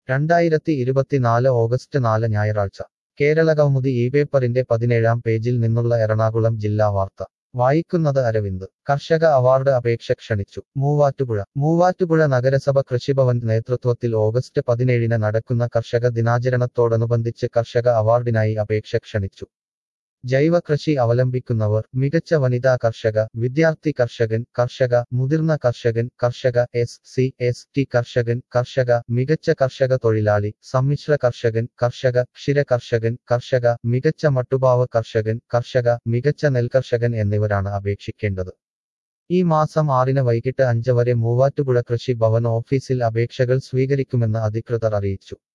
രണ്ടായിരത്തി ഇരുപത്തിനാല് ഓഗസ്റ്റ് നാല് ഞായറാഴ്ച കേരള കൗമുദി ഈ പേപ്പറിന്റെ പതിനേഴാം പേജിൽ നിന്നുള്ള എറണാകുളം ജില്ലാ വാർത്ത വായിക്കുന്നത് അരവിന്ദ് കർഷക അവാർഡ് അപേക്ഷ ക്ഷണിച്ചു മൂവാറ്റുപുഴ മൂവാറ്റുപുഴ നഗരസഭ കൃഷിഭവൻ നേതൃത്വത്തിൽ ഓഗസ്റ്റ് പതിനേഴിന് നടക്കുന്ന കർഷക ദിനാചരണത്തോടനുബന്ധിച്ച് കർഷക അവാർഡിനായി അപേക്ഷ ക്ഷണിച്ചു ജൈവ കൃഷി അവലംബിക്കുന്നവർ മികച്ച വനിതാ കർഷക വിദ്യാർത്ഥി കർഷകൻ കർഷക മുതിർന്ന കർഷകൻ കർഷക എസ് സി എസ് ടി കർഷകൻ കർഷക മികച്ച കർഷക തൊഴിലാളി സമ്മിശ്ര കർഷകൻ കർഷക ക്ഷീര കർഷകൻ കർഷക മികച്ച മട്ടുപാവ കർഷകൻ കർഷക മികച്ച നെൽകർഷകൻ എന്നിവരാണ് അപേക്ഷിക്കേണ്ടത് ഈ മാസം ആറിന് വൈകിട്ട് അഞ്ച് വരെ മൂവാറ്റുപുഴ കൃഷി ഭവൻ ഓഫീസിൽ അപേക്ഷകൾ സ്വീകരിക്കുമെന്ന് അധികൃതർ അറിയിച്ചു